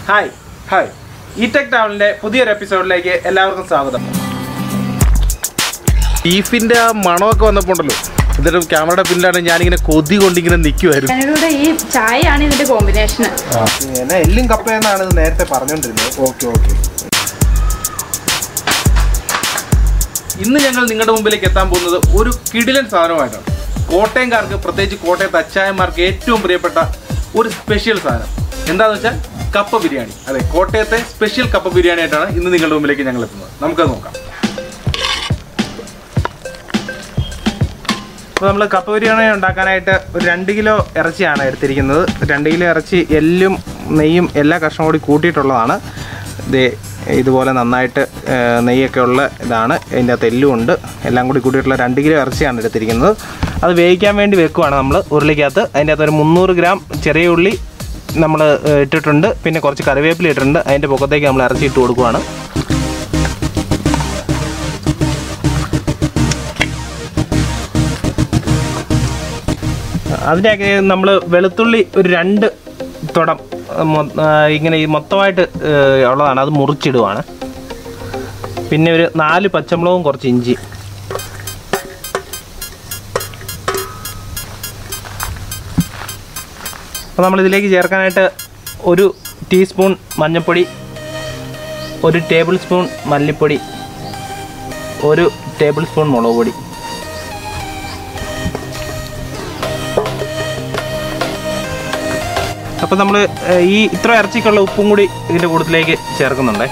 Hi hi ഈ tech ടൗണിന്റെ പുതിയൊരു എപ്പിസോഡിലേക്ക് എല്ലാവർക്കും സ്വാഗതം ബീഫിന്റെ ആ മണമൊക്കെ വന്നപ്പോണ്ടല്ലോ എന്നിട്ട് ക്യാമറയുടെ പിന്നിലാണ് ഞാനിങ്ങനെ കൊതി കൊണ്ടിങ്ങനെ നിൽക്കുമായിരുന്നു ഞാനിവിടെ ഈ ചായയാണ് ഇതിന്റെ കോമ്പിനേഷൻ എന്നാ എല്ലും കപ്പയെന്നാണ് ഇത് നേരത്തെ പറഞ്ഞുകൊണ്ടിരുന്നത് ഓക്കെ ഓക്കെ ഇന്ന് ഞങ്ങൾ നിങ്ങളുടെ മുമ്പിലേക്ക് എത്താൻ പോകുന്നത് ഒരു കിടിലൻ സാധനമായിട്ടാണ് കോട്ടയംകാർക്ക് പ്രത്യേകിച്ച് കോട്ടയത്തെ അച്ചായന്മാർക്ക് ഏറ്റവും പ്രിയപ്പെട്ട ഒരു സ്പെഷ്യൽ സാധനം എന്താണെന്ന് വെച്ചാൽ കപ്പ ബിരിയാണി അതെ കോട്ടയത്തെ സ്പെഷ്യൽ കപ്പ ബിരിയാണി ആയിട്ടാണ് ഇന്ന് നിങ്ങളുടെ മുമ്പിലേക്ക് ഞങ്ങൾ എത്തുന്നത് നമുക്കത് നോക്കാം അപ്പോൾ നമ്മൾ കപ്പ ബിരിയാണി ഉണ്ടാക്കാനായിട്ട് ഒരു രണ്ട് കിലോ ഇറച്ചിയാണ് എടുത്തിരിക്കുന്നത് രണ്ട് കിലോ ഇറച്ചി എല്ലും നെയ്യും എല്ലാ കഷ്ണം കൂടി കൂട്ടിയിട്ടുള്ളതാണ് ഇത് ഇതുപോലെ നന്നായിട്ട് ആ, നെയ്യൊക്കെ ഉള്ള ഇതാണ് ഇതിൻ്റെ അകത്ത് എല്ലും ഉണ്ട് എല്ലാം കൂടി കൂട്ടിയിട്ടുള്ള രണ്ട് കിലോ ഇറച്ചിയാണ് എടുത്തിരിക്കുന്നത് അത് വേവിക്കാൻ വേണ്ടി വെക്കുവാണ് നമ്മൾ ഉരുളിക്കകത്ത് അതിൻ്റെ അകത്ത് ഒരു മുന്നൂറ് ഗ്രാം ചെറിയ ഉള്ളി നമ്മൾ ഇട്ടിട്ടുണ്ട് പിന്നെ കുറച്ച് കറിവേപ്പില ഇട്ടിട്ടുണ്ട് അതിൻ്റെ പൊക്കത്തേക്ക് നമ്മൾ ഇറച്ചി ഇട്ട് കൊടുക്കുവാണ് അതിനൊക്കെ നമ്മൾ വെളുത്തുള്ളി ഒരു രണ്ട് തുടം മൊ- ആ, ഇങ്ങനെ ഈ മൊത്തമായിട്ട് ഏ, ഉള്ളതാണ് അത് മുറിച്ചിടുവാണ് പിന്നെ ഒരു നാല് പച്ചമുളകും കുറച്ച് ഇഞ്ചി അപ്പോൾ നമ്മൾ ഇതിലേക്ക് ചേർക്കാനായിട്ട് ഒരു ടീസ്പൂൺ മഞ്ഞൾപ്പൊടി ഒരു ടേബിൾ സ്പൂൺ മല്ലിപ്പൊടി ഒരു ടേബിൾ സ്പൂൺ മുളക് പൊടി അപ്പോൾ നമ്മൾ ഈ ഇത്ര ഇറച്ചിക്കുള്ള ഉപ്പും കൂടി ഇതിൻ്റെ കൂട്ടത്തിലേക്ക് ചേർക്കുന്നുണ്ടേ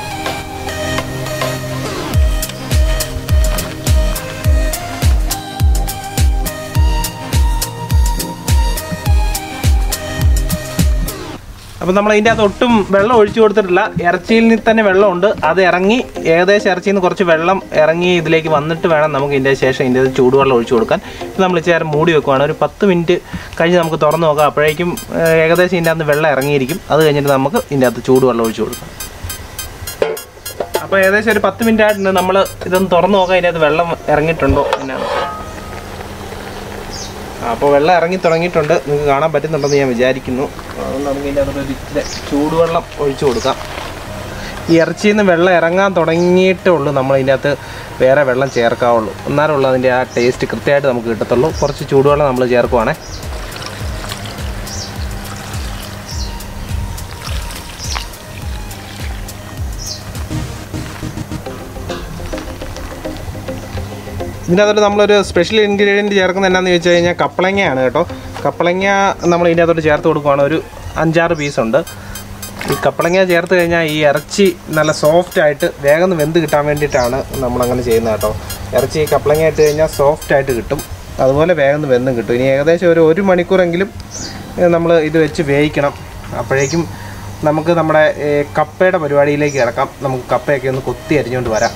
അപ്പോൾ നമ്മൾ ഇതിൻ്റെ അകത്ത് ഒട്ടും വെള്ളം ഒഴിച്ചു കൊടുത്തിട്ടില്ല ഇറച്ചിയിൽ നിന്ന് തന്നെ വെള്ളമുണ്ട് അത് ഇറങ്ങി ഏകദേശം ഇറച്ചിയിൽ നിന്ന് കുറച്ച് വെള്ളം ഇറങ്ങി ഇതിലേക്ക് വന്നിട്ട് വേണം നമുക്ക് ഇതിൻ്റെ ശേഷം ഇതിൻ്റെ അകത്ത് ചൂടുവെള്ളം ഒഴിച്ചു കൊടുക്കാൻ ഇത് നമ്മൾ ചേർ മൂടി വെക്കുവാണ് ഒരു പത്ത് മിനിറ്റ് കഴിഞ്ഞ് നമുക്ക് തുറന്ന് നോക്കാം അപ്പോഴേക്കും ഏഹ്, ഏകദേശം ഇതിൻ്റെ അകത്ത് വെള്ളം ഇറങ്ങിയിരിക്കും അത് കഴിഞ്ഞിട്ട് നമുക്ക് ഇതിൻ്റെ അകത്ത് ചൂടുവെള്ളം ഒഴിച്ചു കൊടുക്കാം അപ്പോൾ ഏകദേശം ഒരു പത്ത് മിനിറ്റ് ആയിട്ടുണ്ട് നമ്മൾ ഇതൊന്ന് തുറന്ന് നോക്കാം ഇതിൻ്റെ അകത്ത് വെള്ളം ഇറങ്ങിയിട്ടുണ്ടോ എന്നാണ് അപ്പോൾ വെള്ളം ഇറങ്ങി തുടങ്ങിയിട്ടുണ്ട് നിങ്ങൾക്ക് കാണാൻ പറ്റുന്നുണ്ടെന്ന് ഞാൻ വിചാരിക്കുന്നു അതുകൊണ്ട് നമുക്ക് ഇതിൻ്റെ അകത്ത് ഒരു ഇച്ചിരി ചൂടുവെള്ളം ഒഴിച്ചു കൊടുക്കാം ഈ ഇറച്ചിയിൽ നിന്ന് വെള്ളം ഇറങ്ങാൻ തുടങ്ങിയിട്ടേ ഉള്ളൂ നമ്മൾ ഇതിൻ്റെ അകത്ത് വേറെ വെള്ളം ചേർക്കാവുള്ളൂ എന്നാലേ ഉള്ളൂ അതിൻ്റെ ആ ടേസ്റ്റ് കൃത്യമായിട്ട് നമുക്ക് കിട്ടത്തുള്ളൂ കുറച്ച് ചൂടുവെള്ളം നമ്മൾ ചേർക്കുവാണേ ഇതിനകത്തോട്ട് നമ്മളൊരു സ്പെഷ്യൽ ഇൻഗ്രീഡിയൻറ്റ് ചേർക്കുന്നത് എന്നാന്ന് ചോദിച്ചു കഴിഞ്ഞാൽ കപ്പളങ്ങയാണ് കേട്ടോ കപ്പളങ്ങ നമ്മൾ ഇതിൻ്റെ അകത്തോട്ട് ചേർത്ത് കൊടുക്കുവാണ് ഒരു അഞ്ചാറ് പീസുണ്ട് ഈ കപ്പളങ്ങ ചേർത്ത് കഴിഞ്ഞാൽ ഈ ഇറച്ചി നല്ല സോഫ്റ്റ് ആയിട്ട് വേഗം വെന്ത് കിട്ടാൻ വേണ്ടിയിട്ടാണ് നമ്മളങ്ങനെ ചെയ്യുന്നത് കേട്ടോ ഇറച്ചി കപ്പളങ്ങ ഇട്ട് കഴിഞ്ഞാൽ സോഫ്റ്റ് ആയിട്ട് കിട്ടും അതുപോലെ വേഗം വെന്തും കിട്ടും ഇനി ഏകദേശം ഒരു ഒരു മണിക്കൂറെങ്കിലും നമ്മൾ ഇത് വെച്ച് വേവിക്കണം അപ്പോഴേക്കും നമുക്ക് നമ്മുടെ ഏ, കപ്പയുടെ പരിപാടിയിലേക്ക് കിടക്കാം നമുക്ക് കപ്പയൊക്കെ ഒന്ന് കൊത്തി അരിഞ്ഞുകൊണ്ട് വരാം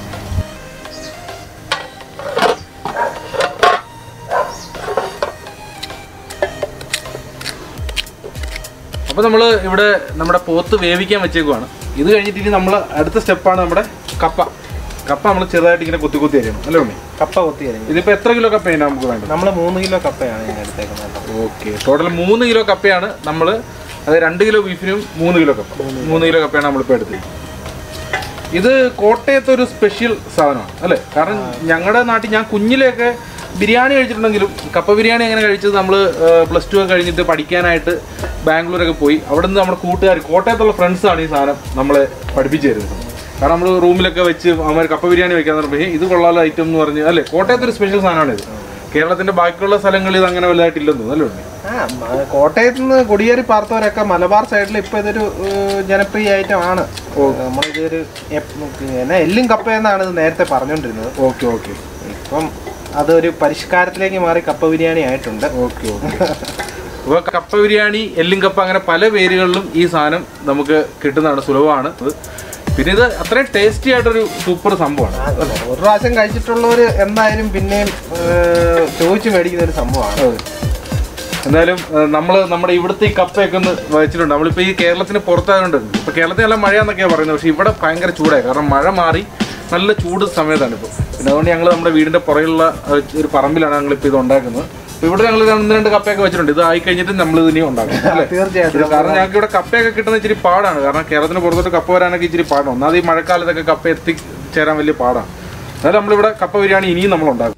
അപ്പോൾ നമ്മൾ ഇവിടെ നമ്മുടെ പോത്ത് വേവിക്കാൻ വെച്ചേക്കുവാണ് ഇത് കഴിഞ്ഞിട്ട് ഇനി നമ്മൾ അടുത്ത സ്റ്റെപ്പാണ് നമ്മുടെ കപ്പ കപ്പ നമ്മൾ ചെറുതായിട്ട് ഇങ്ങനെ കുത്തി കുത്തി അരിയണം അല്ലേ ഉണ്ണി കപ്പ കൊത്തി അരിഞ്ഞു ഇതിപ്പോൾ എത്ര കിലോ കപ്പയാണ് നമുക്ക് വേണ്ടത് നമ്മൾ മൂന്ന് കിലോ കപ്പയാണ് ഞാൻ എടുത്തേക്കുന്നത് കേട്ടോ. ഓക്കെ ടോട്ടൽ മൂന്ന് കിലോ കപ്പയാണ് നമ്മൾ അത് രണ്ട് കിലോ ബീഫിനും മൂന്ന് കിലോ കപ്പ മൂന്ന് കിലോ കപ്പയാണ് നമ്മളിപ്പോൾ എടുത്തത് ഇത് കോട്ടയത്തെ ഒരു സ്പെഷ്യൽ സാധനമാണ് അല്ലേ കാരണം ഞങ്ങളുടെ നാട്ടിൽ ഞാൻ കുഞ്ഞിലെയൊക്കെ ബിരിയാണി കഴിച്ചിട്ടുണ്ടെങ്കിലും കപ്പ ബിരിയാണി എങ്ങനെ കഴിച്ചത് നമ്മൾ പ്ലസ് ടു ഒക്കെ കഴിഞ്ഞിട്ട് പഠിക്കാനായിട്ട് ബാംഗ്ലൂരൊക്കെ പോയി അവിടെ നിന്ന് നമ്മുടെ കൂട്ടുകാർ കോട്ടയത്തുള്ള ഫ്രണ്ട്സാണ് ഈ സാധനം നമ്മളെ പഠിപ്പിച്ചു തരുന്നത് കാരണം നമ്മൾ റൂമിലൊക്കെ വെച്ച് അവർ കപ്പ ബിരിയാണി വെക്കാൻ പറഞ്ഞപ്പോൾ ഇത് കൊള്ളാലോ ഐറ്റം എന്ന് പറഞ്ഞ് അല്ലേ കോട്ടയത്തെ ഒരു സ്പെഷ്യൽ സാധനമാണ് ഇത് കേരളത്തിന്റെ ബാക്കിയുള്ള സ്ഥലങ്ങളിൽ ഇത് അങ്ങനെ വലുതായിട്ടില്ലെന്ന് തോന്നുന്നു അല്ലേ ഉണ്ണി? ആ മ- കോട്ടയത്ത് നിന്ന് കുടിയേറി പാർത്തവരൊക്കെ മലബാർ സൈഡിൽ ഇപ്പൊ ഇതൊരു ഏഹ്, ജനപ്രിയ ഐറ്റം ആണ് നമ്മളിതൊരു എപ്പ് എന്നാ എല്ലും കപ്പ എന്നാണ് ഇത് നേരത്തെ പറഞ്ഞുകൊണ്ടിരുന്നത് ഓക്കെ ഓക്കെ ഇപ്പം അതൊരു പരിഷ്കാരത്തിലേക്ക് മാറി കപ്പ ബിരിയാണി ആയിട്ടുണ്ട് ഓക്കെ ഓക്കെ അപ്പോൾ കപ്പ ബിരിയാണി എല്ലും കപ്പ അങ്ങനെ പല പേരുകളിലും ഈ സാധനം നമുക്ക് കിട്ടുന്നതാണ് സുലഭമാണ് ഇത്. പിന്നെ ഇത് അത്രയും ടേസ്റ്റി ആയിട്ടൊരു സൂപ്പർ സംഭവമാണ് ആ, ഒരു പ്രാവശ്യം കഴിച്ചിട്ടുള്ളവർ എന്തായാലും പിന്നെയും ഏഹ്, ചോദിച്ചു മേടിക്കുന്ന ഒരു സംഭവമാണ് എന്തായാലും നമ്മൾ നമ്മുടെ ഇവിടുത്തെ ഈ കപ്പയൊക്കെ ഒന്ന് വെച്ചിട്ടുണ്ട് നമ്മളിപ്പോൾ ഈ കേരളത്തിന് പുറത്തായതുകൊണ്ട് ഇപ്പോൾ കേരളത്തിൽ നല്ല മഴയാന്നൊക്കെയാണ് പറയുന്നത് പക്ഷേ ഇവിടെ ഭയങ്കര ചൂടായി കാരണം മഴ മാറി നല്ല ചൂട് സമയത്താണ് ഇപ്പോൾ പിന്നെ അതുകൊണ്ട് ഞങ്ങൾ നമ്മുടെ വീടിൻ്റെ പുറകിലുള്ള ഏഹ്, ഒരു പറമ്പിലാണ് ഞങ്ങളിപ്പോൾ ഇത് ഉണ്ടാക്കുന്നത് അപ്പൊ ഇവിടെ ഞങ്ങൾ രണ്ട് രണ്ട് കപ്പയൊക്കെ വെച്ചിട്ടുണ്ട് ഇത് ആയി കഴിഞ്ഞിട്ട് നമ്മൾ ഇത് ഇനിയും ഉണ്ടാക്കും അല്ലേ തീർച്ചയായിട്ടും ഇത് കാരണം ഞങ്ങൾക്ക് ഇവിടെ കപ്പയൊക്കെ കിട്ടുന്ന ഇച്ചിരി പാടാണ് കാരണം കേരളത്തിന് പുറത്തോട്ട് കപ്പ വരാനൊക്കെ ഇച്ചിരി പാടാണ് ഒന്നാമത് ഈ മഴക്കാലത്തൊക്കെ കപ്പ എത്തിച്ചേരാൻ വലിയ പാടാണ് എന്നാലും നമ്മളിവിടെ കപ്പ ബിരിയാണി ഇനിയും നമ്മൾ ഉണ്ടാക്കും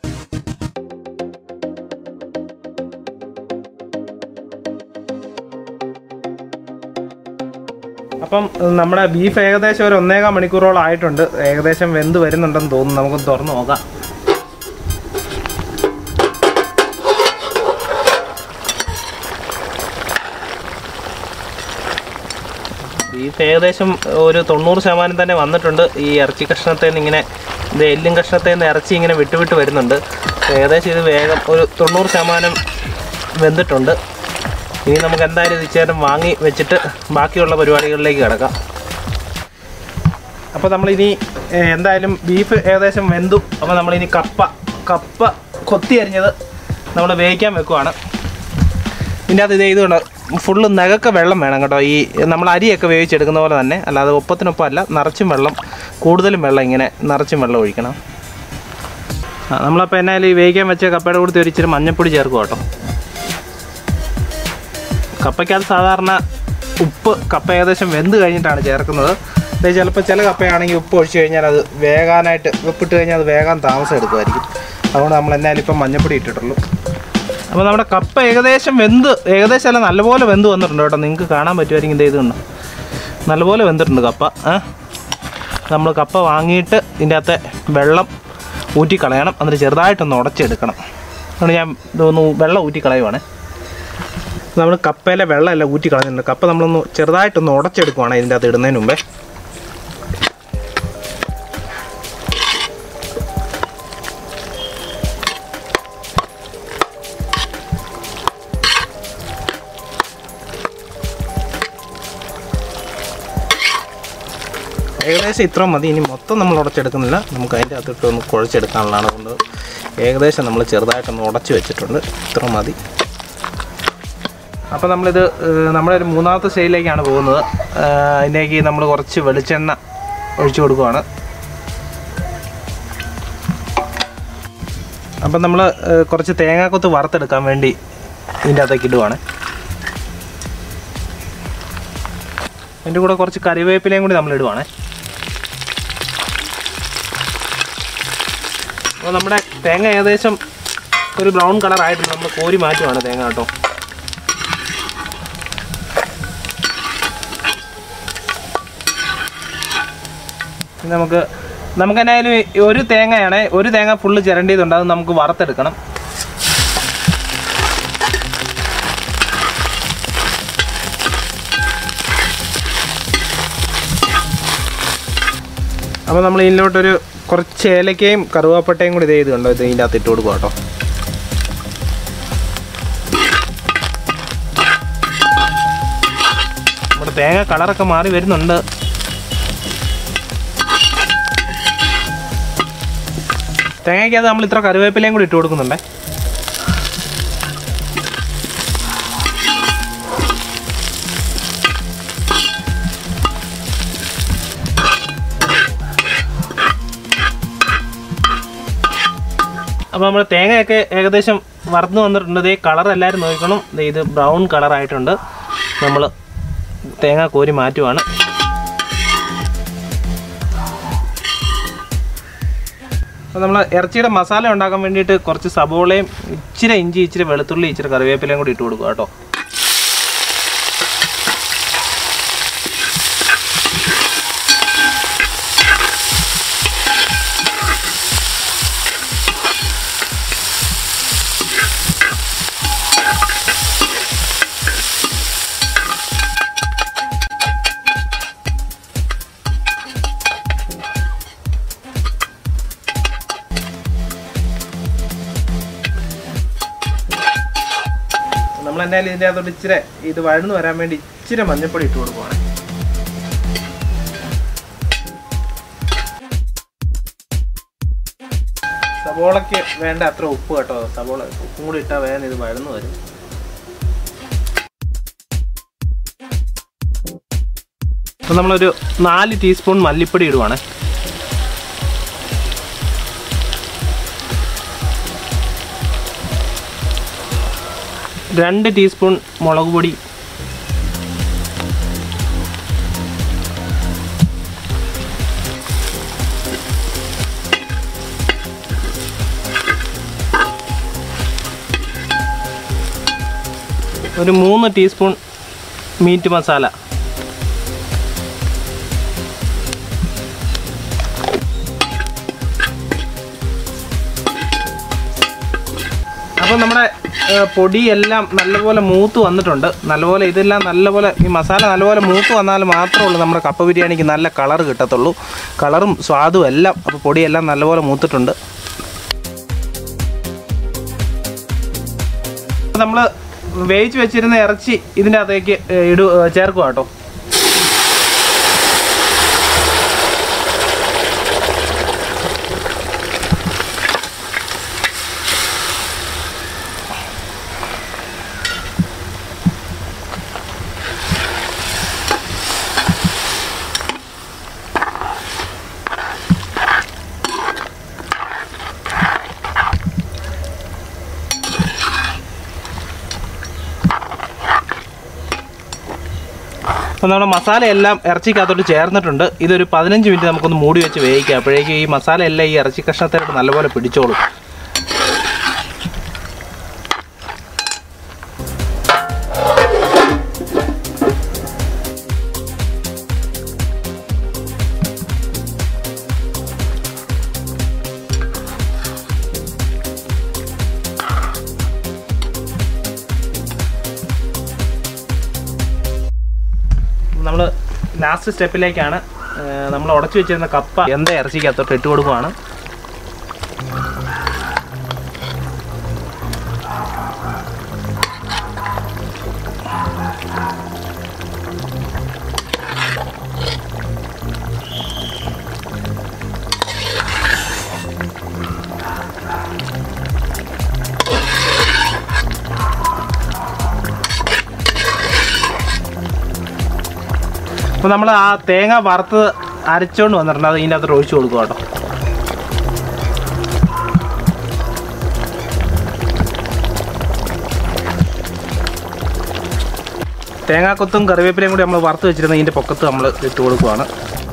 അപ്പം ഉം, നമ്മുടെ ബീഫ് ഏകദേശം ഒരു ഒന്നേകാൽ മണിക്കൂറോളം ആയിട്ടുണ്ട് ഏകദേശം വെന്ത് വരുന്നുണ്ടെന്ന് തോന്നുന്നു നമുക്ക് തുറന്ന് നോക്കാം ബീഫ് ഏകദേശം ഒരു തൊണ്ണൂറ് ശതമാനം തന്നെ വന്നിട്ടുണ്ട് ഈ ഇറച്ചി കഷ്ണത്തിൽ നിന്ന് ഇങ്ങനെ ഇത് എല്ലും കഷ്ണത്തിൽ നിന്ന് ഇറച്ചി ഇങ്ങനെ വിട്ട് വിട്ട് വരുന്നുണ്ട് ഏകദേശം ഇത് വേഗം ഒരു തൊണ്ണൂറ് ശതമാനം വെന്തിട്ടുണ്ട് ഇനി നമുക്ക് എന്തായാലും ഇത് ഇച്ചേരം വാങ്ങി വെച്ചിട്ട് ബാക്കിയുള്ള പരിപാടികളിലേക്ക് കിടക്കാം അപ്പോൾ നമ്മളിനി ഏഹ്, എന്തായാലും ബീഫ് ഏകദേശം വെന്തു അപ്പോൾ നമ്മളിനി കപ്പ കപ്പ കൊത്തി അരിഞ്ഞത് നമ്മൾ വേവിക്കാൻ വെക്കുവാണ് ഇതിൻ്റെ അകത്ത് ഇത് ഇതുകൊണ്ട് ഫുള്ള് നഗക്ക വെള്ളം വേണം കേട്ടോ ഈ നമ്മൾ അരിയൊക്കെ വേവിച്ചെടുക്കുന്ന പോലെ തന്നെ അല്ലാതെ ഒപ്പത്തിനൊപ്പം അല്ല നിറച്ചും വെള്ളം കൂടുതലും വെള്ളം ഇങ്ങനെ നിറച്ചും വെള്ളം ഒഴിക്കണം ആ നമ്മളപ്പോൾ എന്നാലും ഈ വേവിക്കാൻ വെച്ച കപ്പയുടെ കൂടെ ഒരു ഇച്ചിരി മഞ്ഞപ്പൊടി ചേർക്കും കേട്ടോ കപ്പയ്ക്കകത്ത് സാധാരണ ഉപ്പ് കപ്പ ഏകദേശം വെന്ത് കഴിഞ്ഞിട്ടാണ് ചേർക്കുന്നത് ഇത് ചിലപ്പോൾ ചില കപ്പയാണെങ്കിൽ ഉപ്പ് ഒഴിച്ച് കഴിഞ്ഞാൽ അത് വേകാനായിട്ട് ഉപ്പിട്ട് കഴിഞ്ഞാൽ അത് വേഗം താമസം എടുക്കുമായിരിക്കും അതുകൊണ്ട് നമ്മൾ എന്നാലും ഇപ്പം മഞ്ഞപ്പൊടി ഇട്ടിട്ടുള്ളൂ അപ്പോൾ നമ്മുടെ കപ്പ ഏകദേശം വെന്ത് ഏകദേശം അല്ല നല്ലപോലെ വെന്ത് വന്നിട്ടുണ്ട് കേട്ടോ നിങ്ങൾക്ക് കാണാൻ പറ്റുമായിരിക്കും ഇത് ഇതുണ്ട് നല്ലപോലെ വെന്തിട്ടുണ്ട് കപ്പ ഏ നമ്മൾ കപ്പ വാങ്ങിയിട്ട് ഇതിൻ്റെ അകത്തെ വെള്ളം ഊറ്റി കളയണം എന്നിട്ട് ചെറുതായിട്ടൊന്ന് ഉടച്ചെടുക്കണം അതുകൊണ്ട് ഞാൻ ഇതൊന്ന് വെള്ളം ഊറ്റി കളയുവാണേ നമ്മൾ കപ്പയിലെ വെള്ളമെല്ലാം ഊറ്റി കളഞ്ഞിട്ടുണ്ട് കപ്പ നമ്മളൊന്ന് ചെറുതായിട്ടൊന്ന് ഉടച്ചെടുക്കുവാണ് ഇതിൻ്റെ അകത്ത് ഇടുന്നതിന് മുമ്പേ ഏകദേശം ഇത്ര മതി ഇനി മൊത്തം നമ്മൾ ഉടച്ചെടുക്കുന്നില്ല നമുക്ക് അതിൻ്റെ അകത്തിട്ട് ഒന്ന് കുഴച്ചെടുക്കാനുള്ളതാണ് കൊണ്ട് ഏകദേശം നമ്മൾ ചെറുതായിട്ടൊന്ന് ഉടച്ച് വെച്ചിട്ടുണ്ട് ഇത്ര മതി അപ്പോൾ നമ്മളിത് ഏഹ്, നമ്മുടെ ഒരു മൂന്നാമത്തെ സ്റ്റേജിലേക്കാണ് പോകുന്നത് ഏഹ്, അതിലേക്ക് നമ്മൾ കുറച്ച് വെളിച്ചെണ്ണ ഒഴിച്ചു കൊടുക്കുവാണ് അപ്പം നമ്മൾ കുറച്ച് തേങ്ങാക്കൊത്ത് വറുത്തെടുക്കാൻ വേണ്ടി ഇതിൻ്റെ അകത്തേക്ക് ഇടുവാണ് അതിൻ്റെ കൂടെ കുറച്ച് കറിവേപ്പിലയും കൂടി നമ്മൾ ഇടുവാണേ അപ്പോൾ നമ്മുടെ തേങ്ങ ഏകദേശം ഒരു ബ്രൗൺ കളർ ആയിട്ടുണ്ട് നമ്മൾ കോരി മാറ്റുവാണ് തേങ്ങ കേട്ടോ ഇനി നമുക്ക് നമുക്ക് എന്നായാലും ഈ ഒരു തേങ്ങയാണ് ഒരു തേങ്ങ ഫുള്ള് ചിരണ്ടിയതുണ്ട് അത് നമുക്ക് വറുത്തെടുക്കണം അപ്പോൾ നമ്മൾ ഇതിലോട്ടൊരു കുറച്ച് ഏലക്കയും കറുവാപ്പട്ടയും കൂടി ഇത് ചെയ്തുണ്ടോ ഇത് ഇതിൻ്റെ അകത്ത് ഇട്ട് കൊടുക്കുക കേട്ടോ നമ്മുടെ തേങ്ങ കളറൊക്കെ മാറി വരുന്നുണ്ട് തേങ്ങയ്ക്കകത്ത് നമ്മൾ ഇത്ര കറിവേപ്പിലയും കൂടി ഇട്ട് കൊടുക്കുന്നുണ്ടേ അപ്പോൾ നമ്മൾ തേങ്ങയൊക്കെ ഏകദേശം വറുന്ന് വന്നിട്ടുണ്ട് ഇതേ കളർ എല്ലാവരും നോക്കണം ദേ ഇത് ബ്രൗൺ കളറായിട്ടുണ്ട് നമ്മൾ തേങ്ങ കോരി മാറ്റുവാണ് അപ്പോൾ നമ്മൾ ഇറച്ചിയുടെ മസാല ഉണ്ടാക്കാൻ വേണ്ടിയിട്ട് കുറച്ച് സബോളയും ഇച്ചിരി ഇഞ്ചി ഇച്ചിരി വെളുത്തുള്ളി ഇച്ചിരി കറിവേപ്പിലയും കൂടി ഇട്ട് കൊടുക്കുക കേട്ടോ നമ്മൾ എന്തായാലും ഇതിൻ്റെ അകത്തോട്ട് ഇച്ചിരി ഇത് വഴന്ന് വരാൻ വേണ്ടി ഇച്ചിരി മഞ്ഞപ്പൊടി ഇട്ട് കൊടുക്കുവാണ് സബോളയ്ക്ക് വേണ്ട അത്ര ഉപ്പ് കേട്ടോ സബോള ഉപ്പും കൂടി ഇട്ടാൽ വേഗം ഇത് വഴന്ന് വരും അപ്പം നമ്മളൊരു നാല് ടീസ്പൂൺ മല്ലിപ്പൊടി ഇടുവാണ് രണ്ട് ടീസ്പൂൺ മുളക് പൊടി ഒരു മൂന്ന് ടീസ്പൂൺ മീറ്റ് മസാല അപ്പോൾ നമ്മുടെ ഏഹ്, പൊടിയെല്ലാം നല്ലപോലെ മൂത്ത് വന്നിട്ടുണ്ട് നല്ലപോലെ ഇതെല്ലാം നല്ലപോലെ ഈ മസാല നല്ലപോലെ മൂത്ത് വന്നാൽ മാത്രമേ ഉള്ളൂ നമ്മുടെ കപ്പ ബിരിയാണിക്ക് നല്ല കളർ കിട്ടത്തുള്ളൂ കളറും സ്വാദും എല്ലാം അപ്പോൾ പൊടിയെല്ലാം നല്ലപോലെ മൂത്തിട്ടുണ്ട് നമ്മൾ വേവിച്ച് വെച്ചിരുന്ന ഇറച്ചി ഇതിൻ്റെ അകത്തേക്ക് ഏഹ്, ഇടു ഏഹ്, ചേർക്കുക കേട്ടോ അപ്പോൾ നമ്മുടെ മസാലയെല്ലാം ഇറച്ചിക്കകത്തോട്ട് ചേർന്നിട്ടുണ്ട് ഇതൊരു പതിനഞ്ച് മിനിറ്റ് നമുക്കൊന്ന് മൂടി വെച്ച് വേവിക്കാം അപ്പോഴേക്കും ഈ മസാല എല്ലാം ഈ ഇറച്ചി കഷ്ണത്തിലോട്ട് നല്ലപോലെ പിടിച്ചോളും നമ്മൾ ലാസ്റ്റ് സ്റ്റെപ്പിലേക്കാണ് നമ്മൾ ഉടച്ചു വെച്ചിരുന്ന കപ്പ എന്താ ഇറച്ചിക്കകത്തോട്ട് ഇട്ട് കൊടുക്കുവാണ് അപ്പോൾ നമ്മൾ ആ തേങ്ങ വറുത്ത് അരച്ചുകൊണ്ട് വന്നിട്ടുണ്ട് അത് ഇതിൻ്റെ അകത്ത് ഒഴിച്ചു കൊടുക്കുക കേട്ടോ തേങ്ങാക്കൊത്തും കറിവേപ്പിലയും കൂടി നമ്മൾ വറുത്ത് വെച്ചിരുന്ന ഇതിൻ്റെ പൊക്കത്ത് നമ്മൾ ഇട്ട് കൊടുക്കുവാണ്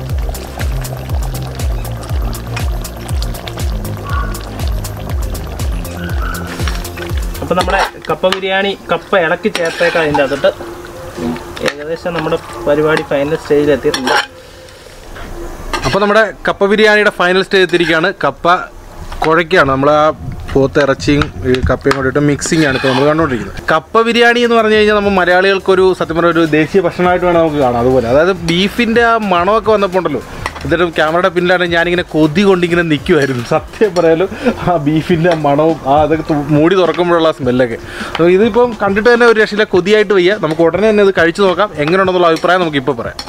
അപ്പോൾ നമ്മുടെ കപ്പ ബിരിയാണി കപ്പ ഇളക്കി ചേർത്തേക്കാം അതിൻ്റെ അകത്തോട്ട് ഏകദേശം നമ്മുടെ പരിപാടി ഫൈനൽ സ്റ്റേജിൽ എത്തിയിട്ടുണ്ട് അപ്പോൾ നമ്മുടെ കപ്പ ബിരിയാണിയുടെ ഫൈനൽ സ്റ്റേജ് എത്തിയിരിക്കുകയാണ് കപ്പ കുഴയ്ക്കുകയാണ് നമ്മൾ ആ പോത്ത് ഇറച്ചിയും ഈ കപ്പയും കൂടിയിട്ട് മിക്സിംഗ് ആണ് ഇപ്പോൾ നമ്മൾ കണ്ടുകൊണ്ടിരിക്കുന്നത് കപ്പ ബിരിയാണി എന്ന് പറഞ്ഞു കഴിഞ്ഞാൽ നമ്മൾ മലയാളികൾക്കൊരു സത്യം പറഞ്ഞ ഒരു ദേശീയ ഭക്ഷണമായിട്ട് വേണം നമുക്ക് കാണാം അതുപോലെ അതായത് ബീഫിൻ്റെ ആ മണമൊക്കെ വന്നപ്പോൾ ഉണ്ടല്ലോ എന്നിട്ട് ക്യാമറയുടെ പിന്നിലാണ് ഞാനിങ്ങനെ കൊതി കൊണ്ടിങ്ങനെ നിൽക്കുമായിരുന്നു സത്യം പറയാലും ആ ബീഫിൻ്റെ മണവും ആ അതൊക്കെ തു- മൂടി തുറക്കുമ്പോഴുള്ള ആ സ്മെല്ലൊക്കെ അപ്പോൾ ഇതിപ്പം കണ്ടിട്ട് തന്നെ ഒരു രക്ഷയില്ല കൊതിയായിട്ട് വയ്യ നമുക്ക് ഉടനെ തന്നെ ഇത് കഴിച്ചു നോക്കാം എങ്ങനെയുണ്ടെന്നുള്ള അഭിപ്രായം നമുക്ക് ഇപ്പോൾ പറയാം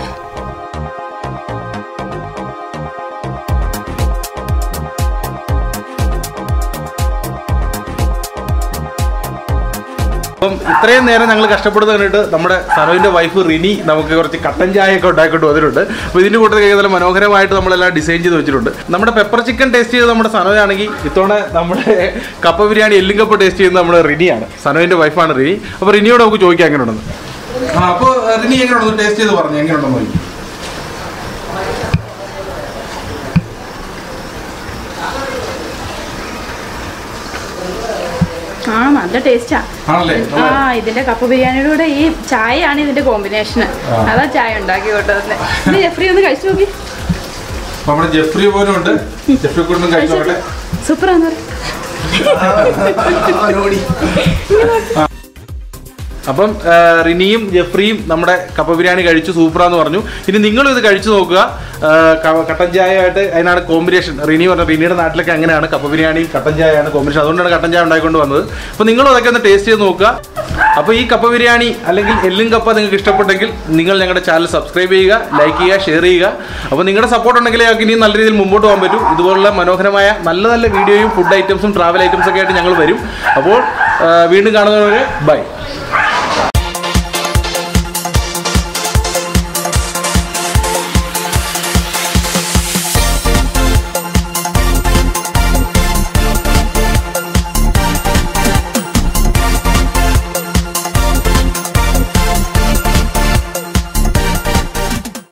അപ്പം ഇത്രയും നേരം ഞങ്ങൾ കഷ്ടപ്പെടുന്നത് കണ്ടിട്ട് നമ്മുടെ സനോവിന്റെ വൈഫ് റിനി നമുക്ക് കുറച്ച് കട്ടൻ ചായ ഒക്കെ ഉണ്ടാക്കിയിട്ട് വന്നിട്ടുണ്ട് അപ്പോൾ ഇതിന്റെ കൂട്ടത്തിൽ നല്ല മനോഹരമായിട്ട് നമ്മളെല്ലാം ഡിസൈൻ ചെയ്ത് വെച്ചിട്ടുണ്ട് നമ്മുടെ പെപ്പർ ചിക്കൻ ടേസ്റ്റ് ചെയ്ത് നമ്മുടെ സനോയാണെങ്കിൽ ഇത്തവണ നമ്മുടെ കപ്പ ബിരിയാണി എല്ലും കപ്പ ടേസ്റ്റ് ചെയ്യുന്നത് നമ്മുടെ റിനിയാണ് സനോവിന്റെ വൈഫാണ് റിനി അപ്പോൾ റിനിയോട് നമുക്ക് ചോദിക്കാം എങ്ങനെയുണ്ടെന്ന് ആ അപ്പോൾ റിനി എങ്ങനെയുണ്ടെന്ന് ടേസ്റ്റ് ചെയ്ത് പറഞ്ഞു എങ്ങനെയുണ്ടെന്ന് ചോദിക്കും ആ നല്ല ടേസ്റ്റാ ആണല്ലേ ആ ഇതിന്റെ കപ്പ ബിരിയാണിയുടെ കൂടെ ഈ ചായയാണ് ഇതിന്റെ കോമ്പിനേഷൻ അതാ ചായ ഉണ്ടാക്കി കൊണ്ടുവന്നെ ഇത് ജെഫ്രി ഒന്ന് കഴിച്ചു നോക്കി അപ്പോൾ നമ്മുടെ ജെഫ്രി പോലും ഉണ്ട് ജെഫ്രി കൊണ്ടും കഴിച്ചു നോക്കട്ടെ സൂപ്പറാന്ന് പറ അപ്പം ആ, റിനിയും ജെഫ്രിയും നമ്മുടെ കപ്പ ബിരിയാണി കഴിച്ചു സൂപ്പറാന്ന് പറഞ്ഞു ഇനി നിങ്ങളും ഇത് കഴിച്ചു നോക്കുക ആ, ക- കട്ടൻ ചായ ആയിട്ട് അതിനാണ് കോമ്പിനേഷൻ റിനി പറഞ്ഞ റിനിയുടെ നാട്ടിലൊക്കെ അങ്ങനെയാണ് കപ്പ ബിരിയാണി കട്ടൻ ചായയാണ് കോമ്പിനേഷൻ അതുകൊണ്ടാണ് കട്ടൻ ചായ ഉണ്ടായിക്കൊണ്ട് വന്നത് അപ്പോൾ നിങ്ങളും അതൊക്കെ ഒന്ന് ടേസ്റ്റ് ചെയ്ത് നോക്കുക അപ്പോൾ ഈ കപ്പ ബിരിയാണി അല്ലെങ്കിൽ എല്ലും കപ്പ നിങ്ങൾക്ക് ഇഷ്ടപ്പെട്ടെങ്കിൽ നിങ്ങൾ ഞങ്ങളുടെ ചാനൽ സബ്സ്ക്രൈബ് ചെയ്യുക ലൈക്ക് ചെയ്യുക ഷെയർ ചെയ്യുക അപ്പോൾ നിങ്ങളുടെ സപ്പോർട്ട് ഉണ്ടെങ്കിൽ ഞങ്ങൾക്ക് ഇനിയും നല്ല രീതിയിൽ മുമ്പോട്ട് പോകാൻ പറ്റും ഇതുപോലുള്ള മനോഹരമായ നല്ല നല്ല വീഡിയോയും ഫുഡ് ഐറ്റംസും ട്രാവൽ ഐറ്റംസ് ഒക്കെ ആയിട്ട് ഞങ്ങൾ വരും അപ്പോൾ ആ, വീണ്ടും കാണുന്നവരെ ബൈ